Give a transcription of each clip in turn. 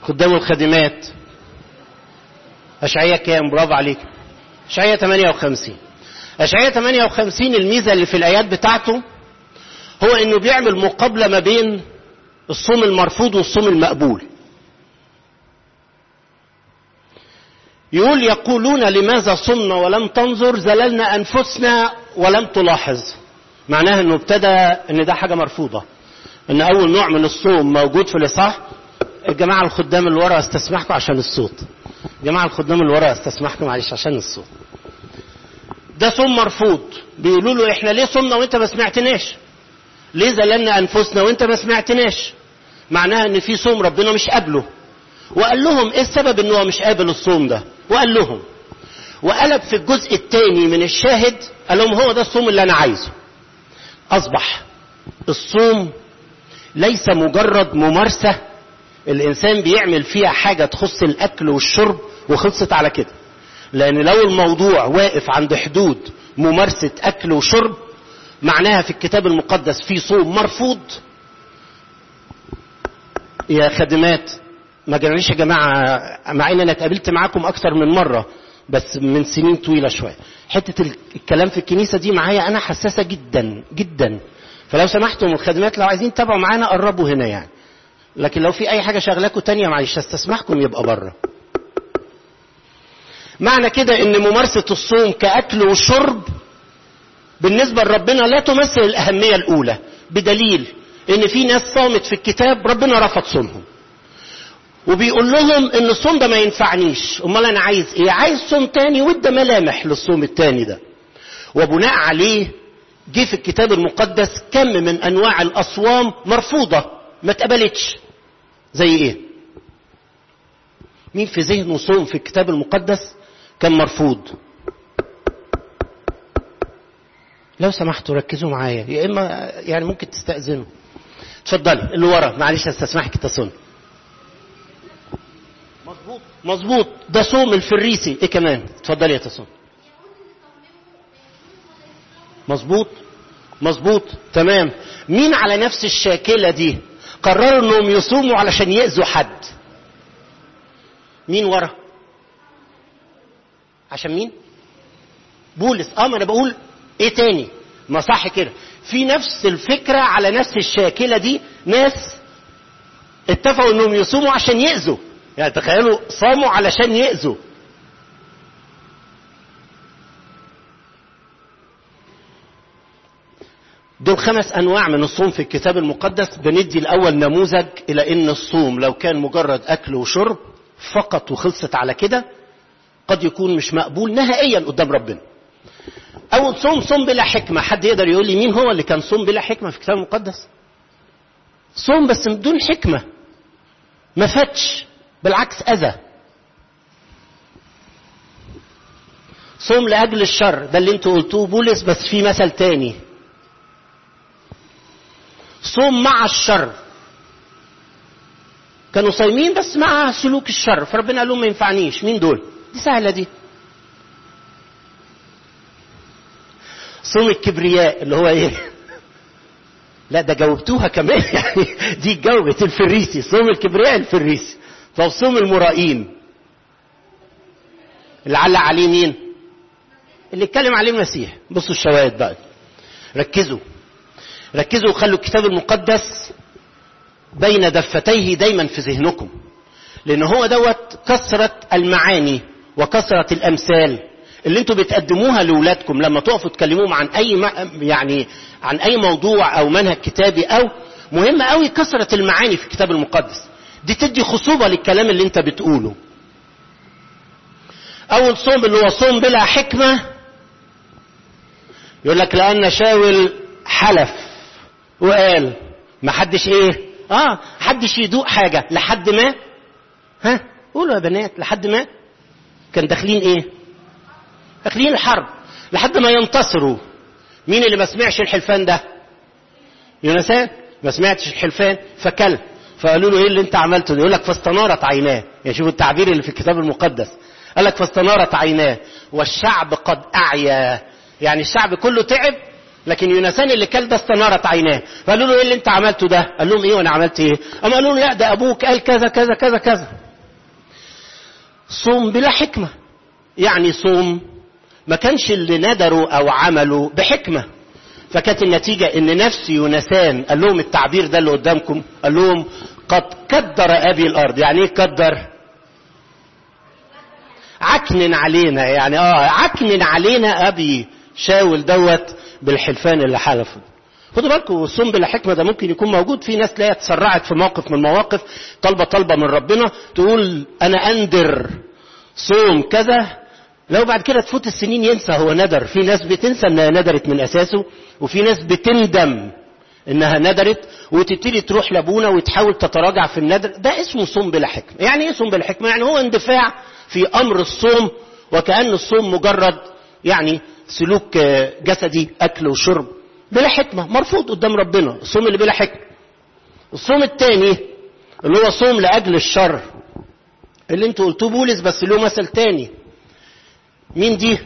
خدام الخادمات أشعية كام برافو عليك أشعية 58 أشعية 58 الميزة اللي في الآيات بتاعته هو إنه بيعمل مقابلة ما بين الصوم المرفوض والصوم المقبول يقول يقولون لماذا صمنا ولم تنظر زللنا أنفسنا ولم تلاحظ معناها انه ابتدى ان ده حاجة مرفوضة ان اول نوع من الصوم موجود في الاصحاح الجماعة الخدام اللي ورا استسمحكم عشان الصوت جماعة الخدام اللي ورا استسمحكم معلش عشان الصوت ده صوم مرفوض بيقولوا له احنا ليه صمنا وانت ما سمعتناش ليه زللنا انفسنا وانت ما سمعتناش معناها ان في صوم ربنا مش قابله وقال لهم ايه السبب ان هو مش قابل الصوم ده وقال لهم وقلب في الجزء الثاني من الشاهد قال لهم هو ده الصوم اللي انا عايزه اصبح الصوم ليس مجرد ممارسة الانسان بيعمل فيها حاجة تخص الاكل والشرب وخلصت على كده لان لو الموضوع واقف عند حدود ممارسة اكل وشرب معناها في الكتاب المقدس في صوم مرفوض يا خادمات ما جراليش يا جماعة مع ان انا اتقابلت معاكم اكثر من مرة بس من سنين طويلة شوية حتة الكلام في الكنيسة دي معايا انا حساسة جدا جدا فلو سمحتم الخادمات لو عايزين تتابعوا معانا قربوا هنا يعني لكن لو في اي حاجة شغلاكوا تانية معلش استسمحكم يبقى بره معنى كده ان ممارسة الصوم كأكل وشرب بالنسبة لربنا لا تمثل الأهمية الأولى بدليل ان في ناس صامت في الكتاب ربنا رفض صومهم وبيقول لهم ان الصوم ده ما ينفعنيش امال انا عايز ايه عايز صوم تاني وده ملامح للصوم التاني ده وبناء عليه جه في الكتاب المقدس كم من انواع الاصوام مرفوضة ما اتقبلتش زي ايه مين في ذهنه صوم في الكتاب المقدس كان مرفوض لو سمحتوا ركزوا معايا يا اما يعني ممكن تستأذنوا اتفضلي اللي ورا معلش استسمحك تصون مظبوط مظبوط ده صوم الفريسي ايه كمان اتفضلي يا تصون مظبوط مظبوط تمام مين على نفس الشاكلة دي قرروا انهم يصوموا علشان يأذوا حد مين ورا عشان مين بولس اه ما انا بقول ايه تاني ما صح كده في نفس الفكرة على نفس الشاكلة دي ناس اتفقوا انهم يصوموا عشان يأذوا يعني تخيلوا صاموا علشان يأذوا دول خمس انواع من الصوم في الكتاب المقدس بندي الاول نموذج الى ان الصوم لو كان مجرد اكل وشرب فقط وخلصت على كده قد يكون مش مقبول نهائيا قدام ربنا اول صوم صوم بلا حكمه حد يقدر يقول لي مين هو اللي كان صوم بلا حكمه في الكتاب المقدس صوم بس بدون حكمه ما فاتش بالعكس اذى صوم لاجل الشر ده اللي انتوا قلتوه بولس بس في مثل تاني صوم مع الشر كانوا صايمين بس مع سلوك الشر فربنا قال لهم ما ينفعنيش مين دول دي سهله دي صوم الكبرياء اللي هو ايه لا ده جاوبتوها كمان يعني دي جاوبت الفريسي صوم الكبرياء الفريسي طب صوم المرائين اللي علق عليه مين اللي اتكلم عليه المسيح بصوا الشواهد بقى ركزوا ركزوا وخلوا الكتاب المقدس بين دفتيه دايما في ذهنكم لان هو دوت كثرة المعاني وكثرة الامثال اللي انتوا بتقدموها لاولادكم لما تقفوا تكلموهم عن اي يعني عن اي موضوع او منهج كتابي او مهم قوي كثرة المعاني في الكتاب المقدس دي تدي خصوبة للكلام اللي انت بتقوله اول صوم اللي هو صوم بلا حكمة يقول لك لان شاول حلف وقال ما حدش ايه اه حدش يدوق حاجة لحد ما ها قولوا يا بنات لحد ما كان داخلين ايه داخلين الحرب لحد ما ينتصروا مين اللي ما سمعش الحلفان ده يونسان ما سمعتش الحلفان فكل فقالوا له ايه اللي انت عملته ده يقول لك فاستنارت عيناه يعني شوفوا التعبير اللي في الكتاب المقدس قال لك فاستنارت عيناه والشعب قد اعيا يعني الشعب كله تعب لكن يونسان اللي كل ده استنارت عيناه فقالوا له ايه اللي انت عملته ده قال لهم ايه وانا عملت ايه اما قالوا له لا ده ابوك قال كذا كذا كذا كذا صوم بلا حكمة يعني صوم ما كانش اللي ندروا أو عملوا بحكمة فكانت النتيجة ان نفس يونسان قال لهم التعبير ده اللي قدامكم قال لهم قد كدر ابي الارض يعني ايه كدر عكنن علينا يعني اه عكنن علينا ابي شاول دوت بالحلفان اللي حلفه خدوا بالكم الصوم بلا حكمه ده ممكن يكون موجود في ناس تلاقيها اتسرعت في موقف من المواقف طالبه طلبه من ربنا تقول انا اندر صوم كذا لو بعد كده تفوت السنين ينسى هو ندر في ناس بتنسى انها ندرت من اساسه وفي ناس بتندم انها ندرت وتبتدي تروح لابونا وتحاول تتراجع في الندر ده اسمه صوم بلا حكمه يعني ايه صوم بلا حكمه يعني هو اندفاع في امر الصوم وكأن الصوم مجرد يعني سلوك جسدي اكل وشرب بلا حكمه مرفوض قدام ربنا الصوم اللي بلا حكمه الصوم الثاني اللي هو صوم لاجل الشر اللي انتوا قلتوه بولس بس له مثل تاني مين دي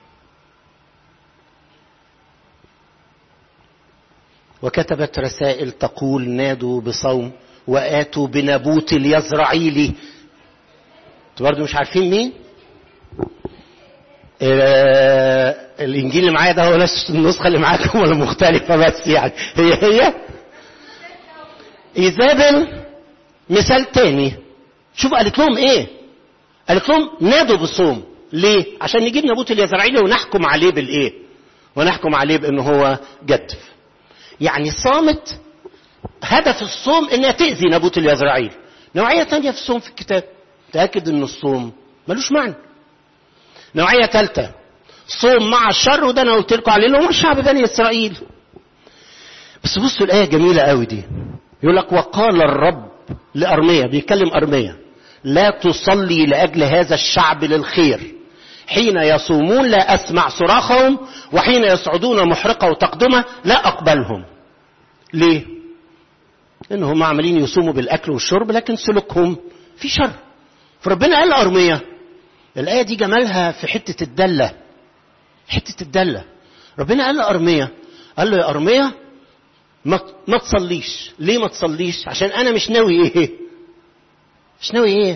وكتبت رسائل تقول نادوا بصوم واتوا بنبوت اليزرعيلي انتوا برضه مش عارفين مين آه الانجيل اللي معايا ده هو نفس النسخه اللي معاكم ولا مختلفه بس يعني هي هي ايزابل مثال تاني شوف قالت لهم ايه قالت لهم نادوا بالصوم ليه عشان نجيب نبوت اليزرعيلي ونحكم عليه بالايه ونحكم عليه بان هو جدف يعني صامت هدف الصوم انها تاذي نبوت اليزرعيل نوعيه تانية في الصوم في الكتاب تاكد ان الصوم ملوش معنى نوعيه ثالثه صوم مع الشر وده انا قلت لكم عليه اللي هم شعب بني اسرائيل بس بصوا الايه جميله قوي دي يقول لك وقال الرب لارميا بيتكلم ارميا لا تصلي لاجل هذا الشعب للخير حين يصومون لا اسمع صراخهم وحين يصعدون محرقه وتقدمه لا اقبلهم ليه لانهم عمالين يصوموا بالاكل والشرب لكن سلوكهم في شر فربنا قال لارميا الايه دي جمالها في حته الدله حته الدله ربنا قال لارميا قال له يا ارميا ما ما تصليش ليه ما تصليش عشان انا مش ناوي ايه مش ناوي ايه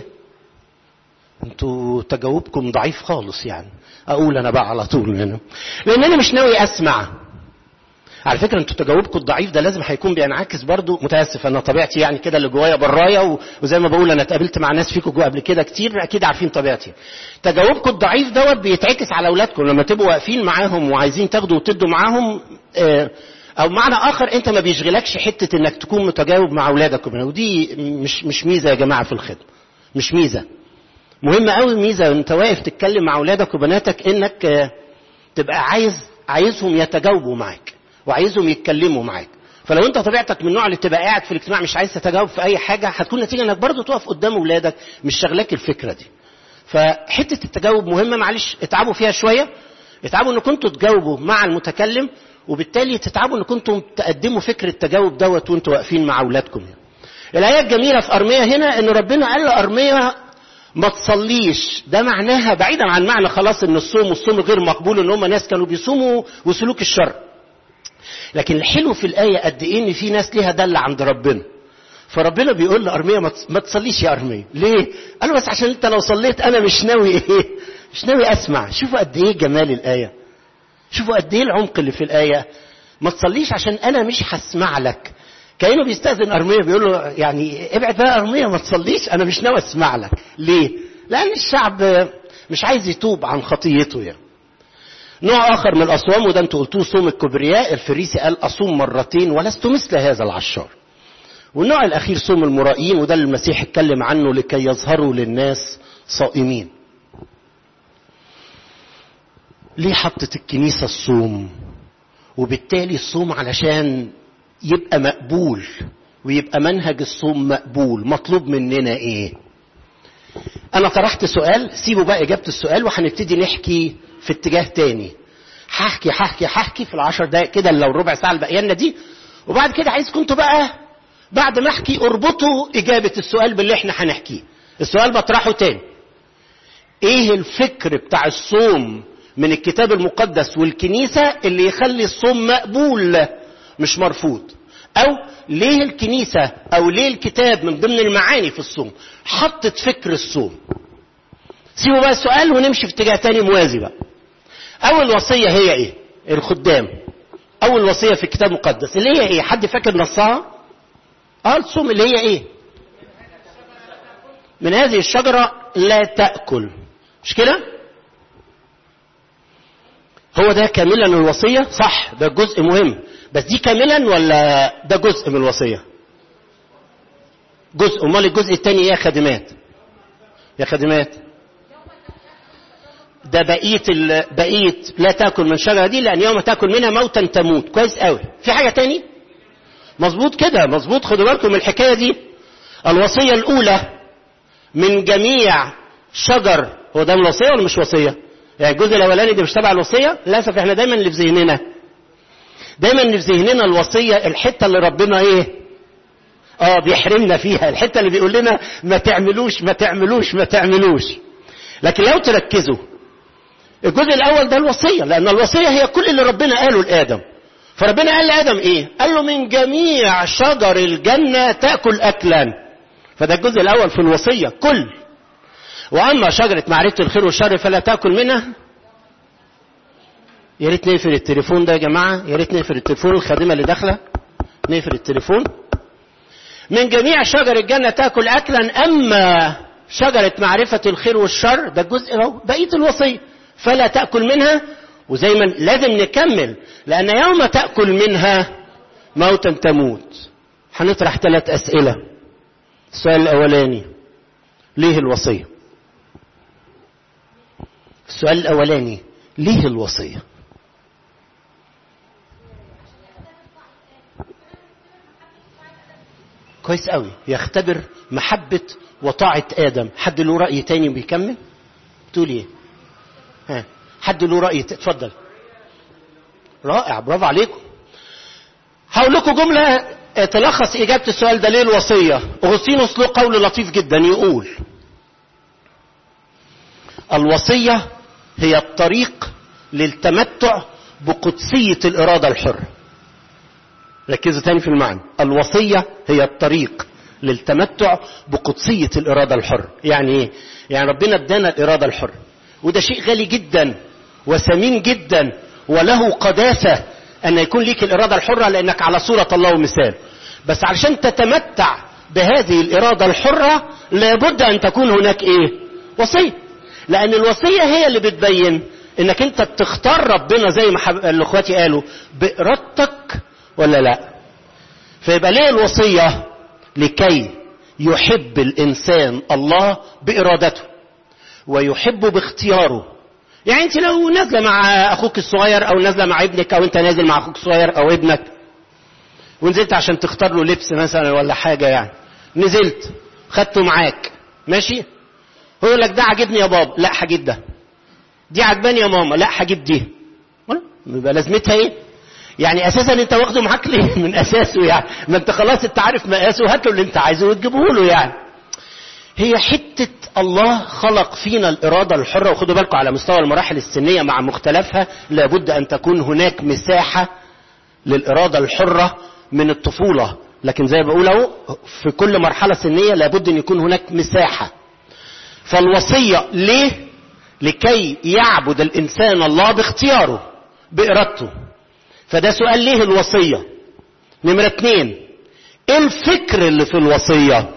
انتوا تجاوبكم ضعيف خالص يعني اقول انا بقى على طول هنا لان انا مش ناوي اسمع على فكره انتوا تجاوبكم الضعيف ده لازم هيكون بينعكس برضو متاسف انا طبيعتي يعني كده اللي جوايا برايه وزي ما بقول انا اتقابلت مع ناس فيكم جوا قبل كده كتير اكيد عارفين طبيعتي تجاوبكم الضعيف دوت بيتعكس على اولادكم لما تبقوا واقفين معاهم وعايزين تاخدوا وتدوا معاهم اه او معنى اخر انت ما بيشغلكش حته انك تكون متجاوب مع اولادك ودي مش مش ميزه يا جماعه في الخدمه مش ميزه مهم قوي ميزه وانت واقف تتكلم مع اولادك وبناتك انك تبقى عايز عايزهم يتجاوبوا معاك وعايزهم يتكلموا معاك فلو انت طبيعتك من النوع اللي تبقى قاعد في الاجتماع مش عايز تتجاوب في اي حاجه هتكون نتيجه انك برضه تقف قدام اولادك مش شغلاك الفكره دي فحته التجاوب مهمه معلش اتعبوا فيها شويه اتعبوا ان كنتوا تجاوبوا مع المتكلم وبالتالي تتعبوا ان كنتم تقدموا فكر التجاوب دوت وانتوا واقفين مع اولادكم يعني. الايه الجميله في ارميا هنا ان ربنا قال لارميا ما تصليش ده معناها بعيدا عن معنى خلاص ان الصوم والصوم غير مقبول ان هم ناس كانوا بيصوموا وسلوك الشر لكن الحلو في الايه قد ايه ان في ناس ليها دل عند ربنا فربنا بيقول لارميا ما تصليش يا ارميا ليه قال له بس عشان انت لو صليت انا مش ناوي ايه مش ناوي اسمع شوفوا قد ايه جمال الايه شوفوا قد ايه العمق اللي في الايه ما تصليش عشان انا مش هسمع لك كانه بيستاذن ارميا بيقول له يعني ابعد بقى ارميا ما تصليش انا مش ناوي اسمع لك ليه لان الشعب مش عايز يتوب عن خطيته يعني نوع اخر من الاصوام وده انتوا قلتوه صوم الكبرياء الفريسي قال اصوم مرتين ولست مثل هذا العشار والنوع الاخير صوم المرائين وده اللي المسيح اتكلم عنه لكي يظهروا للناس صائمين ليه حطت الكنيسه الصوم وبالتالي الصوم علشان يبقى مقبول ويبقى منهج الصوم مقبول مطلوب مننا ايه انا طرحت سؤال سيبوا بقى اجابه السؤال وهنبتدي نحكي في اتجاه تاني هحكي هحكي هحكي في العشر دقايق كده لو ربع ساعه البقيانه دي وبعد كده عايزكم انتوا بقى بعد ما احكي اربطوا اجابه السؤال باللي احنا هنحكيه السؤال بطرحه تاني ايه الفكر بتاع الصوم من الكتاب المقدس والكنيسه اللي يخلي الصوم مقبول مش مرفوض او ليه الكنيسة او ليه الكتاب من ضمن المعاني في الصوم حطت فكر الصوم سيبوا بقى السؤال ونمشي في اتجاه تاني موازي بقى اول وصية هي ايه الخدام اول وصية في الكتاب المقدس اللي هي ايه حد فاكر نصها اه الصوم اللي هي ايه من هذه الشجرة لا تأكل مش كده هو ده كاملا الوصية صح ده جزء مهم بس دي كاملا ولا ده جزء من الوصية جزء امال الجزء الثاني ايه يا خادمات يا خادمات ده بقية ال... بقية لا تاكل من الشجرة دي لأن يوم تاكل منها موتا تموت كويس قوي في حاجة تاني مظبوط كده مظبوط خدوا بالكم من الحكاية دي الوصية الأولى من جميع شجر هو ده الوصية ولا مش وصية؟ يعني الجزء الأولاني ده مش تبع الوصية؟ للأسف احنا دايما اللي في ذهننا دايما اللي في ذهننا الوصية الحتة اللي ربنا ايه؟ اه بيحرمنا فيها الحتة اللي بيقول لنا ما تعملوش ما تعملوش ما تعملوش لكن لو تركزوا الجزء الاول ده الوصيه لان الوصيه هي كل اللي ربنا قاله لادم فربنا قال لادم ايه قال له من جميع شجر الجنه تاكل اكلا فده الجزء الاول في الوصيه كل واما شجره معرفه الخير والشر فلا تاكل منها يا ريت نقفل التليفون ده يا جماعه يا ريت نقفل التليفون الخادمه اللي داخله نقفل التليفون من جميع شجر الجنه تاكل اكلا اما شجره معرفه الخير والشر ده الجزء اهو بقيه الوصيه فلا تأكل منها وزي ما لازم نكمل لأن يوم تأكل منها موتا تموت هنطرح ثلاث أسئلة السؤال الأولاني ليه الوصية السؤال الأولاني ليه الوصية كويس قوي يختبر محبة وطاعة آدم حد له رأي تاني بيكمل تقول ايه ها حد له رأي اتفضل رائع برافو عليكم هقول لكم جملة تلخص إجابة السؤال ده ليه الوصية أغسطينوس له قول لطيف جدا يقول الوصية هي الطريق للتمتع بقدسية الإرادة الحرة ركزوا تاني في المعنى الوصية هي الطريق للتمتع بقدسية الإرادة الحرة يعني إيه؟ يعني ربنا ادانا الإرادة الحرة وده شيء غالي جدا وثمين جدا وله قداسة أن يكون ليك الإرادة الحرة لأنك على صورة الله ومثال بس علشان تتمتع بهذه الإرادة الحرة لابد أن تكون هناك إيه وصية لأن الوصية هي اللي بتبين إنك أنت بتختار ربنا زي ما حب... الأخواتي قالوا بإرادتك ولا لا فيبقى ليه الوصية لكي يحب الإنسان الله بإرادته ويحبه باختياره يعني انت لو نازله مع اخوك الصغير او نازله مع ابنك او انت نازل مع اخوك الصغير او ابنك ونزلت عشان تختار له لبس مثلا ولا حاجه يعني نزلت خدته معاك ماشي هو يقول لك ده عاجبني يا بابا لا هجيب ده دي عجباني يا ماما لا هجيب دي يبقى لازمتها ايه يعني اساسا انت واخده معاك ليه من اساسه يعني ما انت خلاص انت عارف مقاسه هات له اللي انت عايزه وتجيبه له يعني هي حته الله خلق فينا الإرادة الحرة وخدوا بالكم على مستوى المراحل السنية مع مختلفها لابد أن تكون هناك مساحة للإرادة الحرة من الطفولة لكن زي ما بقول اهو في كل مرحلة سنية لابد أن يكون هناك مساحة فالوصية ليه؟ لكي يعبد الإنسان الله باختياره بإرادته فده سؤال ليه الوصية نمرة اتنين ايه الفكر اللي في الوصيه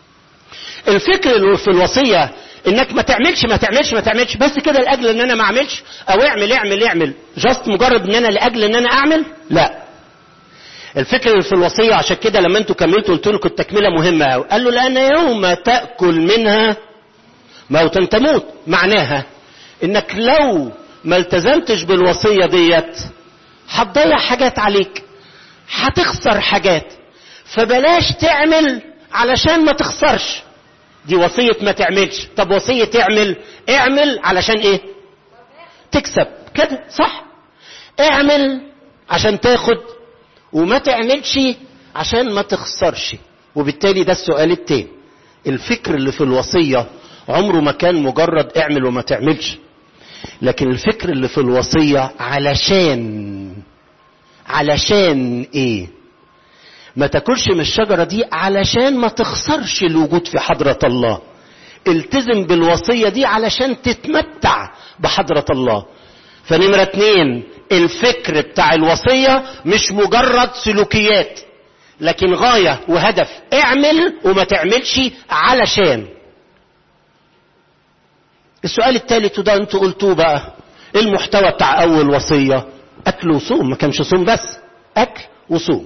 الفكر اللي في الوصية انك ما تعملش ما تعملش ما تعملش بس كده لاجل ان انا ما اعملش او اعمل اعمل اعمل جاست مجرد ان انا لاجل ان انا اعمل لا الفكر اللي في الوصية عشان كده لما انتوا كملتوا قلت لكم التكملة مهمة قوي قال له لان يوم تأكل منها موتا تموت معناها انك لو ما التزمتش بالوصية ديت هتضيع حاجات عليك هتخسر حاجات فبلاش تعمل علشان ما تخسرش دي وصية ما تعملش طب وصية تعمل اعمل علشان ايه تكسب كده صح اعمل عشان تاخد وما تعملش عشان ما تخسرش وبالتالي ده السؤال التاني الفكر اللي في الوصية عمره ما كان مجرد اعمل وما تعملش لكن الفكر اللي في الوصية علشان علشان ايه ما تاكلش من الشجرة دي علشان ما تخسرش الوجود في حضرة الله التزم بالوصية دي علشان تتمتع بحضرة الله فنمرة اتنين الفكر بتاع الوصية مش مجرد سلوكيات لكن غاية وهدف اعمل وما تعملش علشان السؤال الثالث وده انتوا قلتوه بقى ايه المحتوى بتاع اول وصية اكل وصوم ما كانش صوم بس اكل وصوم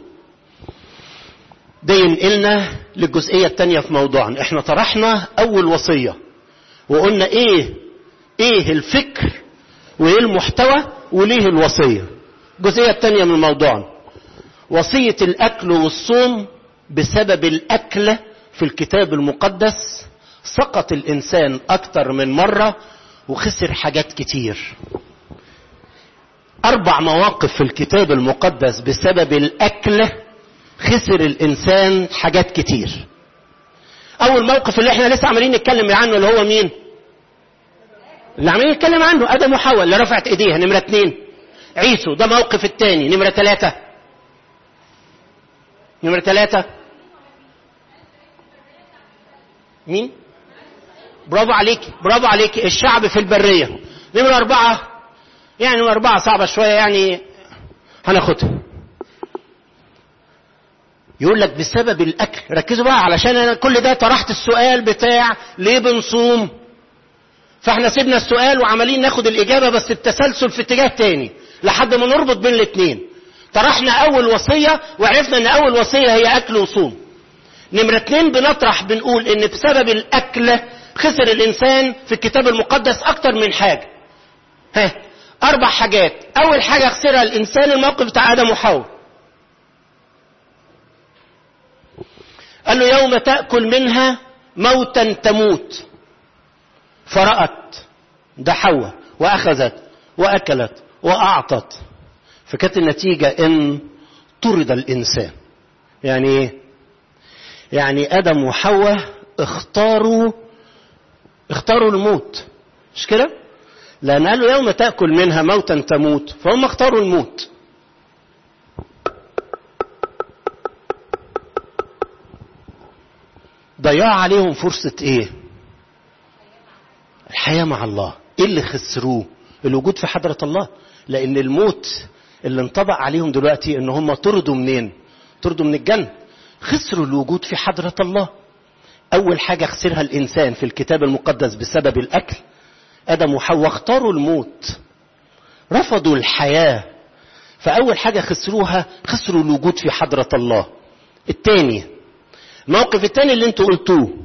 ده ينقلنا للجزئية الثانية في موضوعنا احنا طرحنا اول وصية وقلنا ايه ايه الفكر وايه المحتوى وليه الوصية الجزئية الثانية من موضوعنا وصية الاكل والصوم بسبب الاكل في الكتاب المقدس سقط الانسان اكتر من مرة وخسر حاجات كتير اربع مواقف في الكتاب المقدس بسبب الاكل خسر الانسان حاجات كتير اول موقف اللي احنا لسه عمالين نتكلم عنه اللي هو مين اللي عمالين نتكلم عنه ادم وحواء اللي رفعت ايديها نمرة اتنين عيسو ده موقف التاني نمرة تلاتة نمرة تلاتة مين برافو عليك برافو عليك الشعب في البرية نمرة أربعة يعني نمرة أربعة صعبة شوية يعني هناخدها يقول لك بسبب الأكل ركزوا بقى علشان أنا كل ده طرحت السؤال بتاع ليه بنصوم فاحنا سيبنا السؤال وعمالين ناخد الإجابة بس التسلسل في اتجاه تاني لحد ما نربط بين الاتنين طرحنا أول وصية وعرفنا أن أول وصية هي أكل وصوم نمرة اتنين بنطرح بنقول ان بسبب الاكل خسر الانسان في الكتاب المقدس اكتر من حاجة ها اربع حاجات اول حاجة خسرها الانسان الموقف بتاع ادم وحواء قال له يوم تأكل منها موتا تموت فرأت ده حواء واخذت واكلت واعطت فكانت النتيجة ان طرد الانسان يعني ايه يعني ادم وحواء اختاروا اختاروا الموت مش كده لان قالوا يوم تاكل منها موتا تموت فهم اختاروا الموت ضيع عليهم فرصة ايه الحياة مع الله ايه اللي خسروه الوجود في حضرة الله لان الموت اللي انطبق عليهم دلوقتي ان هم طردوا منين طردوا من الجنة خسروا الوجود في حضرة الله أول حاجة خسرها الإنسان في الكتاب المقدس بسبب الأكل آدم وحواء اختاروا الموت رفضوا الحياة فأول حاجة خسروها خسروا الوجود في حضرة الله التاني الموقف التاني اللي انتوا قلتوه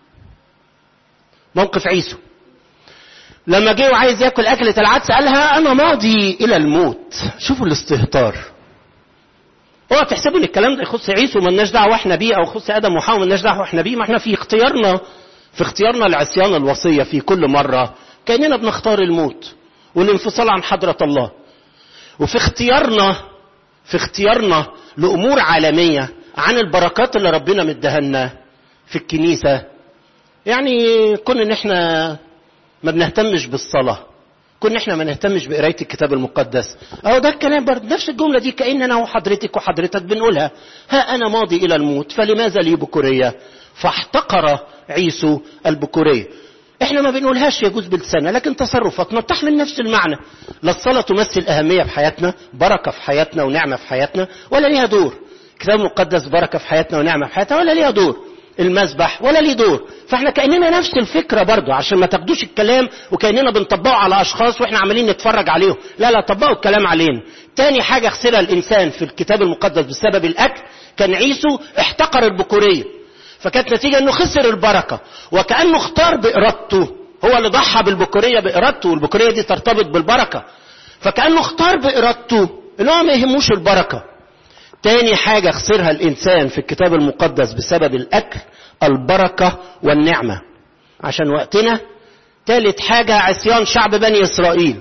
موقف عيسو لما جه وعايز ياكل أكلة العدس قالها أنا ماضي إلى الموت شوفوا الاستهتار اوعى تحسبوا ان الكلام ده يخص عيسو مالناش دعوه احنا بيه او يخص ادم وحواء مالناش دعوه احنا بيه ما احنا في اختيارنا في اختيارنا لعصيان الوصيه في كل مره كاننا بنختار الموت والانفصال عن حضره الله وفي اختيارنا في اختيارنا لامور عالميه عن البركات اللي ربنا مديها لنا في الكنيسه يعني كون ان احنا ما بنهتمش بالصلاه كنا احنا ما نهتمش بقرايه الكتاب المقدس اهو ده الكلام برضه نفس الجمله دي كان انا وحضرتك وحضرتك بنقولها ها انا ماضي الى الموت فلماذا لي بكوريه فاحتقر عيسو البكوريه احنا ما بنقولهاش يجوز بلساننا لكن تصرفاتنا بتحمل نفس المعنى لا الصلاه تمثل اهميه في حياتنا بركه في حياتنا ونعمه في حياتنا ولا ليها دور الكتاب المقدس بركه في حياتنا ونعمه في حياتنا ولا ليها دور المسبح ولا ليه دور فاحنا كاننا نفس الفكره برضو عشان ما تاخدوش الكلام وكاننا بنطبقه على اشخاص واحنا عمالين نتفرج عليهم لا لا طبقوا الكلام علينا تاني حاجه خسرها الانسان في الكتاب المقدس بسبب الاكل كان عيسو احتقر البكوريه فكانت نتيجه انه خسر البركه وكانه اختار بارادته هو اللي ضحى بالبكوريه بارادته والبكوريه دي ترتبط بالبركه فكانه اختار بارادته ان هو ما يهموش البركه تاني حاجة خسرها الإنسان في الكتاب المقدس بسبب الأكل البركة والنعمة عشان وقتنا تالت حاجة عصيان شعب بني إسرائيل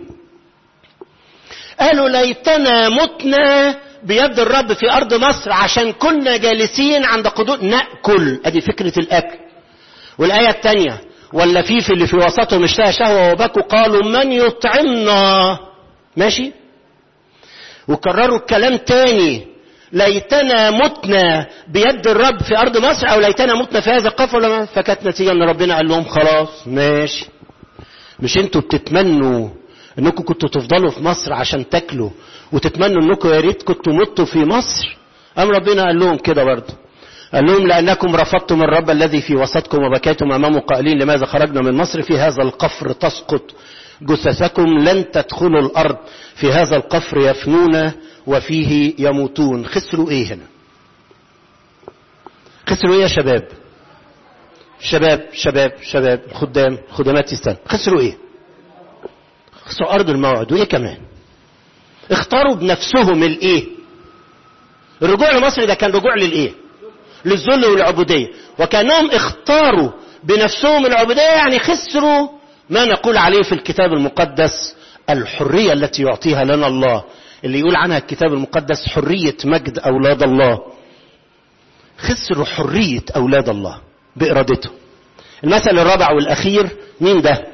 قالوا ليتنا متنا بيد الرب في أرض مصر عشان كنا جالسين عند قدور نأكل أدي فكرة الأكل والآية الثانية واللفيف اللي في وسطهم اشتهى شهوة وبكوا قالوا من يطعمنا ماشي وكرروا الكلام تاني ليتنا متنا بيد الرب في ارض مصر او ليتنا متنا في هذا القفر ولا فكانت نتيجه ان ربنا قال لهم خلاص ماشي مش انتوا بتتمنوا انكم كنتوا تفضلوا في مصر عشان تاكلوا وتتمنوا انكم يا ريت كنتوا متوا في مصر ام ربنا قال لهم كده برضه قال لهم لانكم رفضتم الرب الذي في وسطكم وبكيتم امامه قائلين لماذا خرجنا من مصر في هذا القفر تسقط جثثكم لن تدخلوا الارض في هذا القفر يفنون وفيه يموتون خسروا ايه هنا خسروا ايه يا شباب شباب شباب شباب خدام خدامات يستنى خسروا ايه خسروا ارض الموعد وايه كمان اختاروا بنفسهم الايه الرجوع لمصر ده كان رجوع للايه للذل والعبوديه وكانهم اختاروا بنفسهم العبوديه يعني خسروا ما نقول عليه في الكتاب المقدس الحريه التي يعطيها لنا الله اللي يقول عنها الكتاب المقدس حريه مجد اولاد الله خسروا حريه اولاد الله بارادته المثل الرابع والاخير مين ده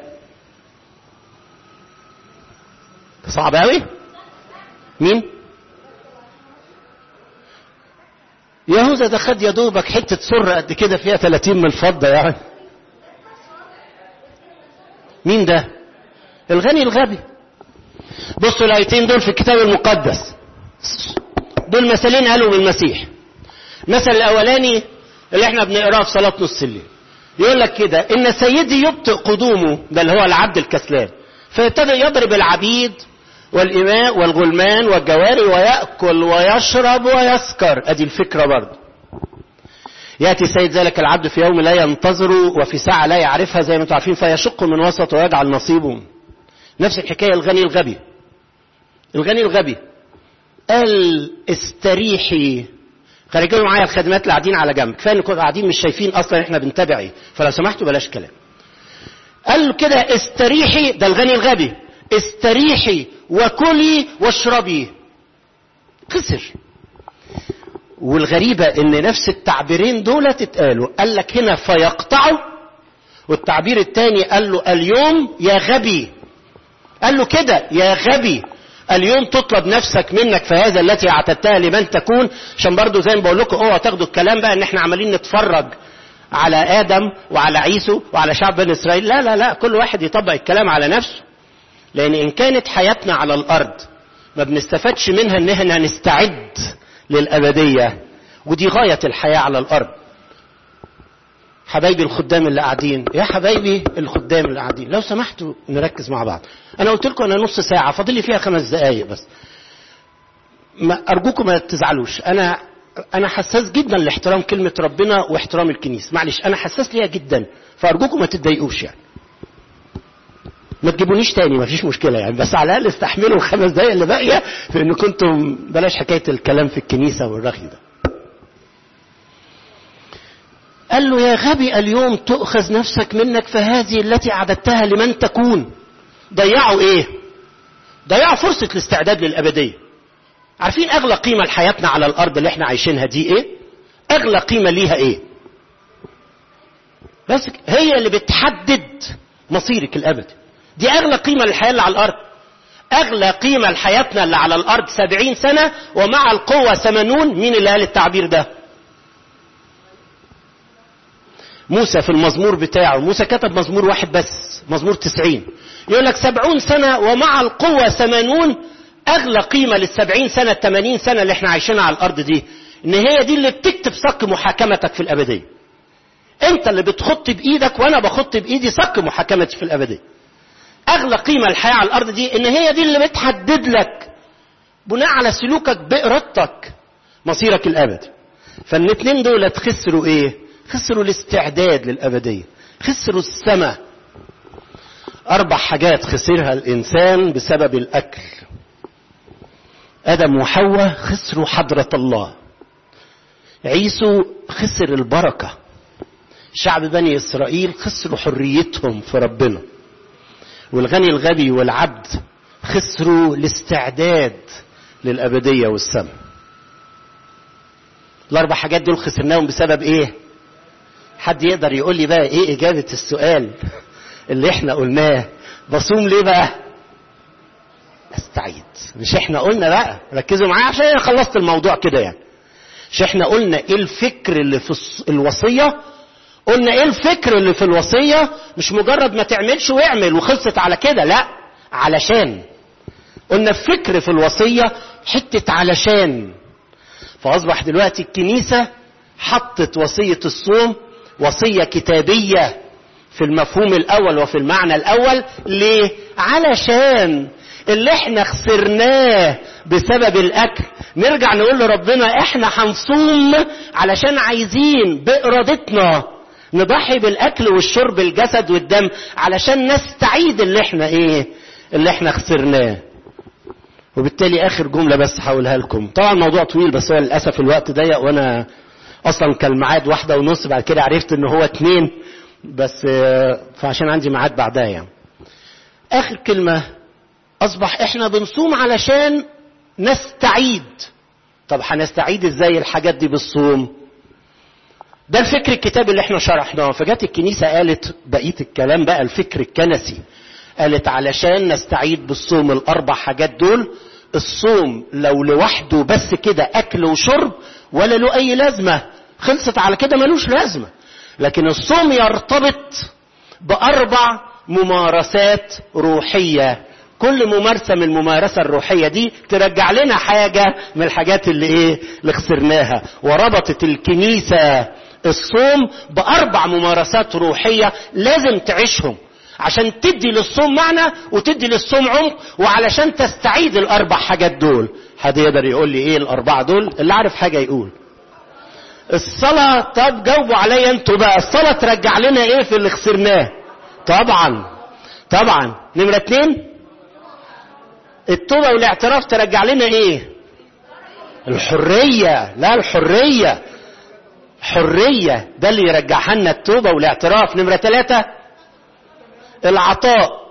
صعب قوي مين يهوذا ده خد يا دوبك حته سره قد كده فيها 30 من الفضه يعني مين ده الغني الغبي بصوا الايتين دول في الكتاب المقدس دول مثلين قالوا بالمسيح المثل الاولاني اللي احنا بنقراه في صلاه نص الليل يقول لك كده ان سيدي يبطئ قدومه ده اللي هو العبد الكسلان فيبتدئ يضرب العبيد والإماء والغلمان والجواري ويأكل ويشرب ويسكر أدي الفكرة برضه يأتي سيد ذلك العبد في يوم لا ينتظره وفي ساعة لا يعرفها زي ما انتم عارفين فيشق من وسط ويجعل نصيبه نفس الحكاية الغني الغبي الغني الغبي قال استريحي خارجين معايا الخدمات اللي قاعدين على جنب كفايه انكم قاعدين مش شايفين اصلا احنا بنتابع ايه فلو سمحتوا بلاش كلام قال له كده استريحي ده الغني الغبي استريحي وكلي واشربي خسر والغريبة ان نفس التعبيرين دول تتقالوا قال لك هنا فيقطعوا والتعبير الثاني قال له اليوم يا غبي قال له كده يا غبي اليوم تطلب نفسك منك فهذا التي اعتدتها لمن تكون عشان برضو زي ما بقول لكم اوعوا تاخدوا الكلام بقى ان احنا عمالين نتفرج على ادم وعلى عيسو وعلى شعب بني اسرائيل لا لا لا كل واحد يطبق الكلام على نفسه لان ان كانت حياتنا على الارض ما بنستفادش منها ان احنا نستعد للابديه ودي غايه الحياه على الارض حبايبي الخدام اللي قاعدين يا حبايبي الخدام اللي قاعدين لو سمحتوا نركز مع بعض انا قلت لكم انا نص ساعه فاضل لي فيها خمس دقائق بس ما ارجوكم ما تزعلوش انا انا حساس جدا لاحترام كلمه ربنا واحترام الكنيسه معلش انا حساس ليها جدا فارجوكم ما تتضايقوش يعني ما تجيبونيش تاني ما فيش مشكلة يعني بس على الأقل استحملوا الخمس دقايق اللي باقية في إن كنتم بلاش حكاية الكلام في الكنيسة والرغي ده. قال له يا غبي اليوم تؤخذ نفسك منك فهذه التي أعددتها لمن تكون. ضيعوا إيه؟ ضيعوا فرصة الاستعداد للأبدية. عارفين أغلى قيمة لحياتنا على الأرض اللي إحنا عايشينها دي إيه؟ أغلى قيمة ليها إيه؟ بس هي اللي بتحدد مصيرك الأبدي. دي أغلى قيمة للحياة اللي على الأرض أغلى قيمة لحياتنا اللي على الأرض سبعين سنة ومع القوة ثمانون مين اللي قال التعبير ده موسى في المزمور بتاعه موسى كتب مزمور واحد بس مزمور تسعين يقول لك سبعون سنة ومع القوة ثمانون أغلى قيمة للسبعين سنة الثمانين سنة اللي احنا عايشينها على الأرض دي إن هي دي اللي بتكتب صك محاكمتك في الأبدية أنت اللي بتخط بإيدك وأنا بخط بإيدي صك محاكمتي في الأبدية اغلى قيمه الحياه على الارض دي ان هي دي اللي بتحدد لك بناء على سلوكك بارادتك مصيرك الابدي فالاثنين دول خسروا ايه خسروا الاستعداد للابديه خسروا السماء اربع حاجات خسرها الانسان بسبب الاكل ادم وحواء خسروا حضره الله عيسو خسر البركه شعب بني اسرائيل خسروا حريتهم في ربنا والغني الغبي والعبد خسروا الاستعداد للأبدية والسماء الأربع حاجات دول خسرناهم بسبب إيه؟ حد يقدر يقول لي بقى إيه إجابة السؤال اللي إحنا قلناه بصوم ليه بقى؟ نستعيد مش احنا قلنا بقى ركزوا معايا عشان انا خلصت الموضوع كده يعني مش احنا قلنا ايه الفكر اللي في الوصيه قلنا ايه الفكر اللي في الوصيه مش مجرد ما تعملش واعمل وخلصت على كده لا علشان قلنا الفكر في الوصيه حته علشان فاصبح دلوقتي الكنيسه حطت وصيه الصوم وصيه كتابيه في المفهوم الاول وفي المعنى الاول ليه علشان اللي احنا خسرناه بسبب الاكل نرجع نقول لربنا احنا هنصوم علشان عايزين بارادتنا نضحي بالاكل والشرب الجسد والدم علشان نستعيد اللي احنا ايه اللي احنا خسرناه وبالتالي اخر جمله بس هقولها لكم طبعا الموضوع طويل بس هو للاسف الوقت ضيق وانا اصلا كان الميعاد واحده ونص بعد كده عرفت ان هو اتنين بس فعشان عندي ميعاد بعدها يعني اخر كلمه اصبح احنا بنصوم علشان نستعيد طب هنستعيد ازاي الحاجات دي بالصوم ده الفكر الكتابي اللي احنا شرحناه فجت الكنيسه قالت بقيه الكلام بقى الفكر الكنسي قالت علشان نستعيد بالصوم الاربع حاجات دول الصوم لو لوحده بس كده اكل وشرب ولا له اي لازمه خلصت على كده ملوش لازمه لكن الصوم يرتبط باربع ممارسات روحيه كل ممارسة من الممارسة الروحية دي ترجع لنا حاجة من الحاجات اللي ايه اللي خسرناها وربطت الكنيسة الصوم بأربع ممارسات روحية لازم تعيشهم عشان تدي للصوم معنى وتدي للصوم عمق وعلشان تستعيد الأربع حاجات دول حد يقدر يقول لي ايه الأربعة دول اللي عارف حاجة يقول الصلاة طب جاوبوا عليا انتوا بقى الصلاة ترجع لنا ايه في اللي خسرناه طبعا طبعا نمرة اتنين التوبة والاعتراف ترجع لنا ايه الحرية لا الحرية حرية ده اللي يرجعها لنا التوبة والاعتراف نمرة ثلاثة العطاء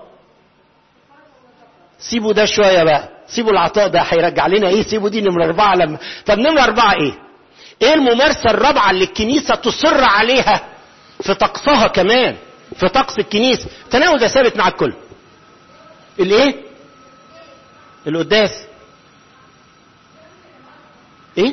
سيبوا ده شوية بقى سيبوا العطاء ده هيرجع لنا ايه سيبوا دي نمرة أربعة لما طب نمرة أربعة ايه ايه الممارسة الرابعة اللي الكنيسة تصر عليها في طقسها كمان في طقس الكنيسة التناول ده ثابت مع الكل الايه القداس ايه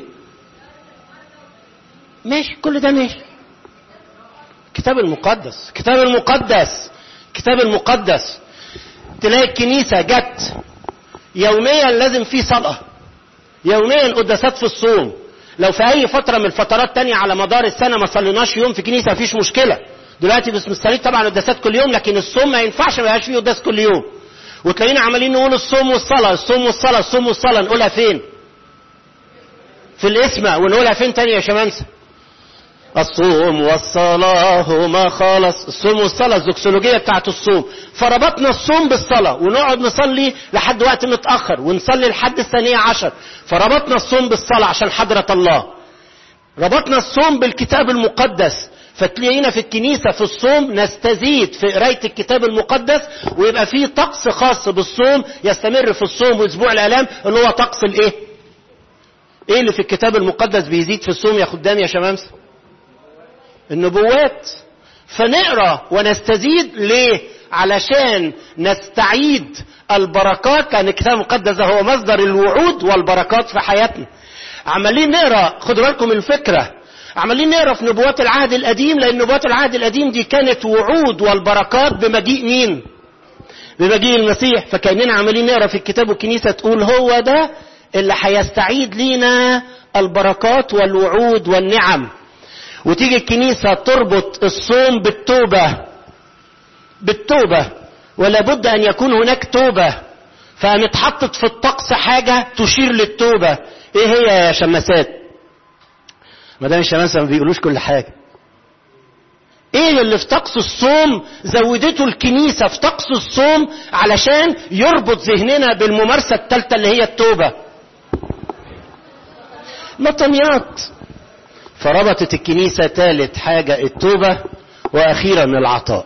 ماشي كل ده ماشي كتاب المقدس كتاب المقدس كتاب المقدس تلاقي الكنيسة جت يوميا لازم في صلاة يوميا قداسات في الصوم لو في اي فترة من الفترات تانية على مدار السنة ما صليناش يوم في كنيسة مفيش مشكلة دلوقتي بس مستنيين طبعا قداسات كل يوم لكن الصوم ما ينفعش ما يبقاش فيه قداس كل يوم وتلاقينا عمالين نقول الصوم والصلاة الصوم والصلاة الصوم والصلاة نقولها فين في الاسمة ونقولها فين تاني يا شمامسة الصوم والصلاة هما خالص الصوم والصلاة الزوكسولوجية بتاعت الصوم فربطنا الصوم بالصلاة ونقعد نصلي لحد وقت متأخر ونصلي لحد الثانية عشر فربطنا الصوم بالصلاة عشان حضرة الله ربطنا الصوم بالكتاب المقدس فتلاقينا في الكنيسة في الصوم نستزيد في قراية الكتاب المقدس ويبقى فيه طقس خاص بالصوم يستمر في الصوم واسبوع الالام اللي هو طقس الايه ايه اللي في الكتاب المقدس بيزيد في الصوم يا خدام يا شمامس النبوات فنقرا ونستزيد ليه علشان نستعيد البركات لان الكتاب المقدس هو مصدر الوعود والبركات في حياتنا عمالين نقرا خدوا بالكم الفكره عمالين نقرا في نبوات العهد القديم لان نبوات العهد القديم دي كانت وعود والبركات بمجيء مين بمجيء المسيح فكاننا عمالين نقرا في الكتاب والكنيسه تقول هو ده اللي هيستعيد لينا البركات والوعود والنعم وتيجي الكنيسة تربط الصوم بالتوبة بالتوبة ولا بد أن يكون هناك توبة فقامت حطت في الطقس حاجة تشير للتوبة ايه هي يا شماسات ما دام الشماسة ما بيقولوش كل حاجة ايه اللي في طقس الصوم زودته الكنيسة في طقس الصوم علشان يربط ذهننا بالممارسة الثالثة اللي هي التوبة مطنيات فربطت الكنيسة ثالث حاجة التوبة وأخيرا العطاء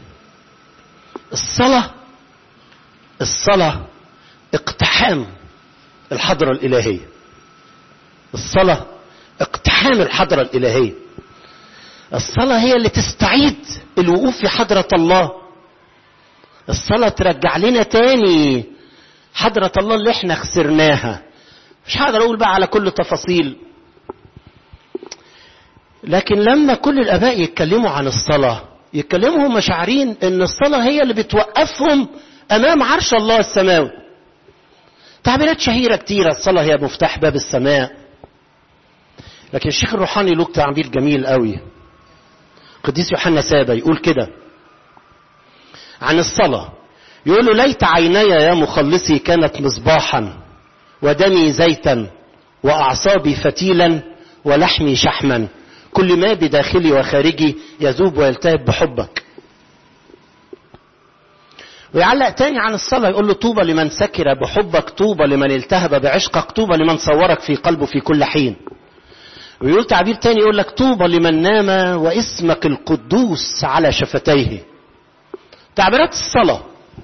الصلاة الصلاة اقتحام الحضرة الإلهية الصلاة اقتحام الحضرة الإلهية الصلاة هي اللي تستعيد الوقوف في حضرة الله الصلاة ترجع لنا تاني حضرة الله اللي احنا خسرناها مش هقدر اقول بقى على كل تفاصيل لكن لما كل الاباء يتكلموا عن الصلاة يتكلموا هم شاعرين ان الصلاة هي اللي بتوقفهم امام عرش الله السماوي تعبيرات شهيرة كتيرة الصلاة هي مفتاح باب السماء لكن الشيخ الروحاني له تعبير جميل قوي قديس يوحنا سابا يقول كده عن الصلاة يقول له ليت عيني يا مخلصي كانت مصباحا ودمي زيتا وأعصابي فتيلا ولحمي شحما كل ما بداخلي وخارجي يذوب ويلتهب بحبك ويعلق تاني عن الصلاة يقول له طوبى لمن سكر بحبك طوبى لمن التهب بعشقك طوبى لمن صورك في قلبه في كل حين ويقول تعبير تاني يقول لك طوبى لمن نام واسمك القدوس على شفتيه تعبيرات الصلاة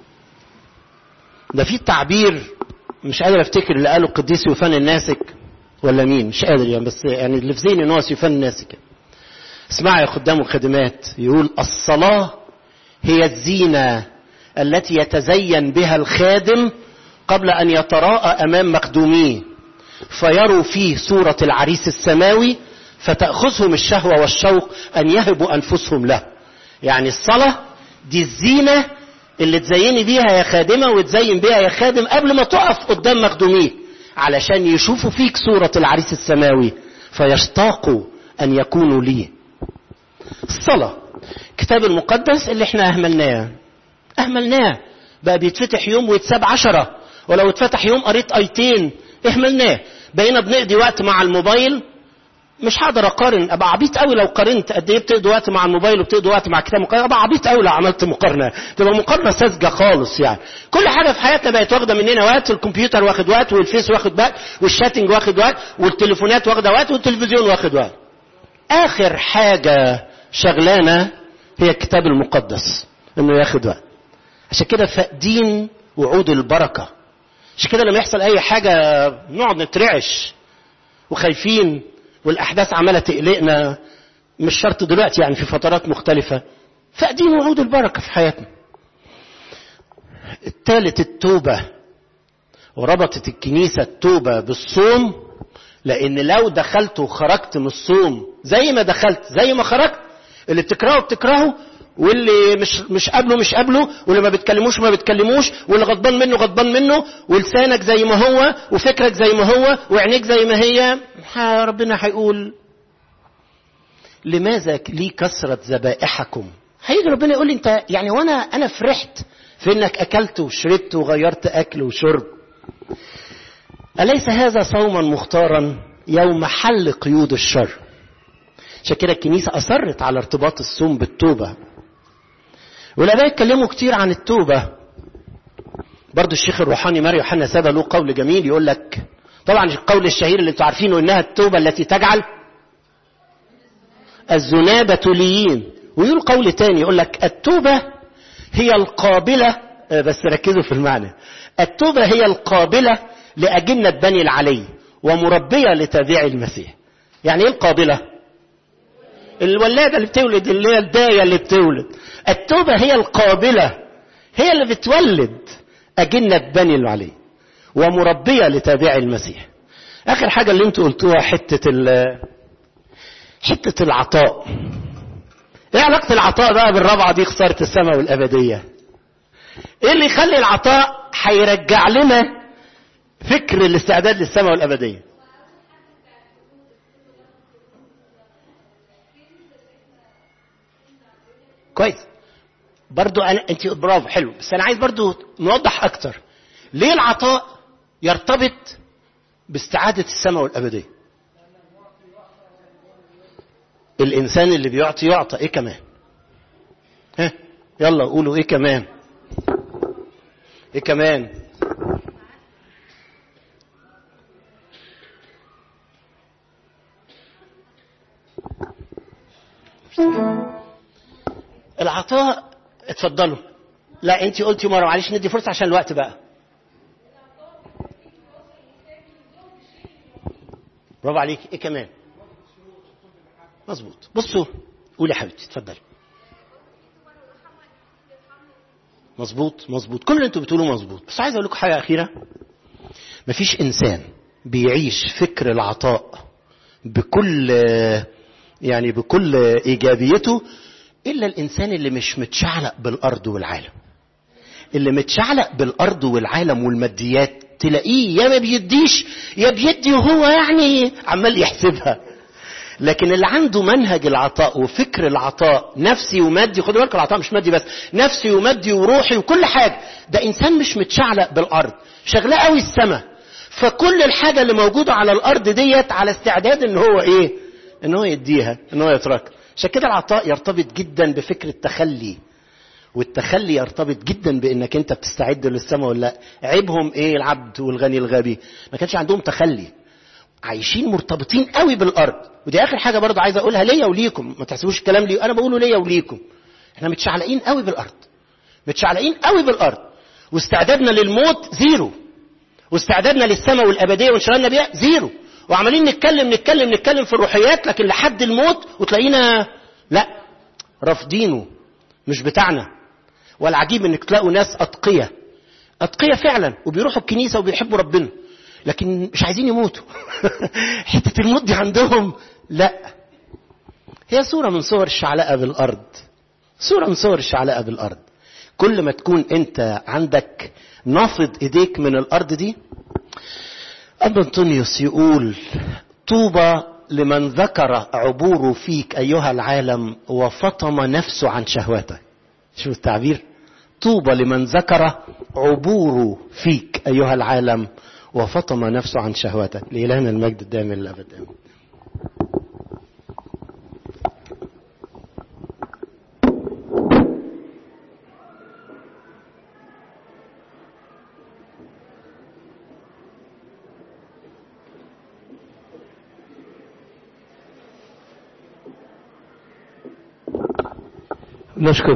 ده في تعبير مش قادر افتكر اللي قاله القديس يوفان الناسك ولا مين مش قادر يعني بس يعني اللي في ذهني ان هو يوفان الناسك اسمع يا خدام الخدمات يقول الصلاة هي الزينة التي يتزين بها الخادم قبل ان يتراءى امام مخدوميه فيروا فيه صورة العريس السماوي فتأخذهم الشهوة والشوق أن يهبوا أنفسهم له يعني الصلاة دي الزينة اللي تزيني بيها يا خادمة وتزين بيها يا خادم قبل ما تقف قدام مخدوميك علشان يشوفوا فيك صورة العريس السماوي فيشتاقوا أن يكونوا ليه الصلاة كتاب المقدس اللي احنا أهملناه أهملناه بقى بيتفتح يوم ويتساب عشرة ولو اتفتح يوم قريت ايتين اهملناه بقينا بنقضي وقت مع الموبايل مش هقدر اقارن ابقى عبيط قوي لو قارنت قد ايه بتقضي وقت مع الموبايل وبتقضي وقت مع كتاب مقارنه ابقى عبيط قوي لو عملت مقارنه تبقى مقارنه ساذجه خالص يعني كل حاجه في حياتنا بقت واخده مننا وقت الكمبيوتر واخد وقت والفيس واخد وقت والشاتنج واخد وقت والتليفونات واخده وقت والتلفزيون واخد وقت اخر حاجه شغلانه هي الكتاب المقدس انه ياخد وقت عشان كده فاقدين وعود البركه عشان كده لما يحصل اي حاجه نقعد نترعش وخايفين والاحداث عماله تقلقنا مش شرط دلوقتي يعني في فترات مختلفه فاقدين وعود البركه في حياتنا الثالث التوبه وربطت الكنيسه التوبه بالصوم لان لو دخلت وخرجت من الصوم زي ما دخلت زي ما خرجت اللي بتكرهه بتكرهه واللي مش مش قابله مش قابله واللي ما بتكلموش ما بتكلموش واللي غضبان منه غضبان منه ولسانك زي ما هو وفكرك زي ما هو وعينيك زي ما هي ربنا هيقول لماذا لي كثرة ذبائحكم هيجي ربنا يقول لي انت يعني وانا انا فرحت في انك اكلت وشربت وغيرت اكل وشرب اليس هذا صوما مختارا يوم حل قيود الشر عشان كده الكنيسه اصرت على ارتباط الصوم بالتوبه والاباء اتكلموا كتير عن التوبه برضو الشيخ الروحاني ماريو يوحنا سابا له قول جميل يقول لك طبعا القول الشهير اللي انتم عارفينه انها التوبه التي تجعل الذنابة ليين ويقول قول تاني يقول لك التوبة هي القابلة بس ركزوا في المعنى التوبة هي القابلة لأجنة بني العلي ومربية لتابع المسيح يعني ايه القابلة الولادة اللي بتولد اللي هي الداية اللي بتولد التوبة هي القابلة هي اللي بتولد أجنة بني العلي ومربية لتابع المسيح آخر حاجة اللي انتوا قلتوها حتة حتة العطاء ايه علاقة العطاء بقى بالرابعة دي خسارة السماء والأبدية ايه اللي يخلي العطاء هيرجع لنا فكر الاستعداد للسماء والأبدية كويس برضو أنا أنت برافو حلو بس أنا عايز برضو نوضح أكتر ليه العطاء يرتبط باستعادة السماء والأبدية الإنسان اللي بيعطي يعطى إيه كمان ها يلا قولوا إيه كمان إيه كمان العطاء اتفضلوا لا انت قلتي مره معلش ندي فرصه عشان الوقت بقى برافو عليك ايه كمان مظبوط بصوا قولي يا حبيبتي اتفضلي مظبوط مظبوط كل اللي انتوا بتقولوه مظبوط بس عايز اقول لكم حاجه اخيره مفيش انسان بيعيش فكر العطاء بكل يعني بكل ايجابيته الا الانسان اللي مش متشعلق بالارض والعالم اللي متشعلق بالارض والعالم والماديات تلاقيه يا ما بيديش يا بيدي وهو يعني عمال يحسبها لكن اللي عنده منهج العطاء وفكر العطاء نفسي ومادي خدوا بالكم العطاء مش مادي بس نفسي ومادي وروحي وكل حاجه ده انسان مش متشعلق بالارض شغلاه قوي السماء فكل الحاجه اللي موجوده على الارض ديت على استعداد ان هو ايه ان هو يديها ان هو يتركها عشان كده العطاء يرتبط جدا بفكر التخلي والتخلي يرتبط جدا بانك انت بتستعد للسماء ولا لا عيبهم ايه العبد والغني الغبي ما كانش عندهم تخلي عايشين مرتبطين قوي بالارض ودي اخر حاجه برضه عايز اقولها ليا وليكم ما تحسبوش الكلام لي انا بقوله ليا وليكم احنا متشعلقين قوي بالارض متشعلقين قوي بالارض واستعدادنا للموت زيرو واستعدادنا للسماء والابديه وانشغالنا بيها زيرو وعمالين نتكلم نتكلم نتكلم في الروحيات لكن لحد الموت وتلاقينا لا رافضينه مش بتاعنا والعجيب انك تلاقوا ناس اتقيه اتقيه فعلا وبيروحوا الكنيسه وبيحبوا ربنا لكن مش عايزين يموتوا حته الموت دي عندهم لا هي صوره من صور الشعلقه بالارض صوره من صور الشعلقه بالارض كل ما تكون انت عندك نافض ايديك من الارض دي ابا انطونيوس يقول طوبى لمن ذكر عبوره فيك ايها العالم وفطم نفسه عن شهواتك شوف التعبير طوبى لمن ذكر عبوره فيك ايها العالم وفطم نفسه عن شهواتك لإلهنا المجد الدائم للأبد آمين نشكر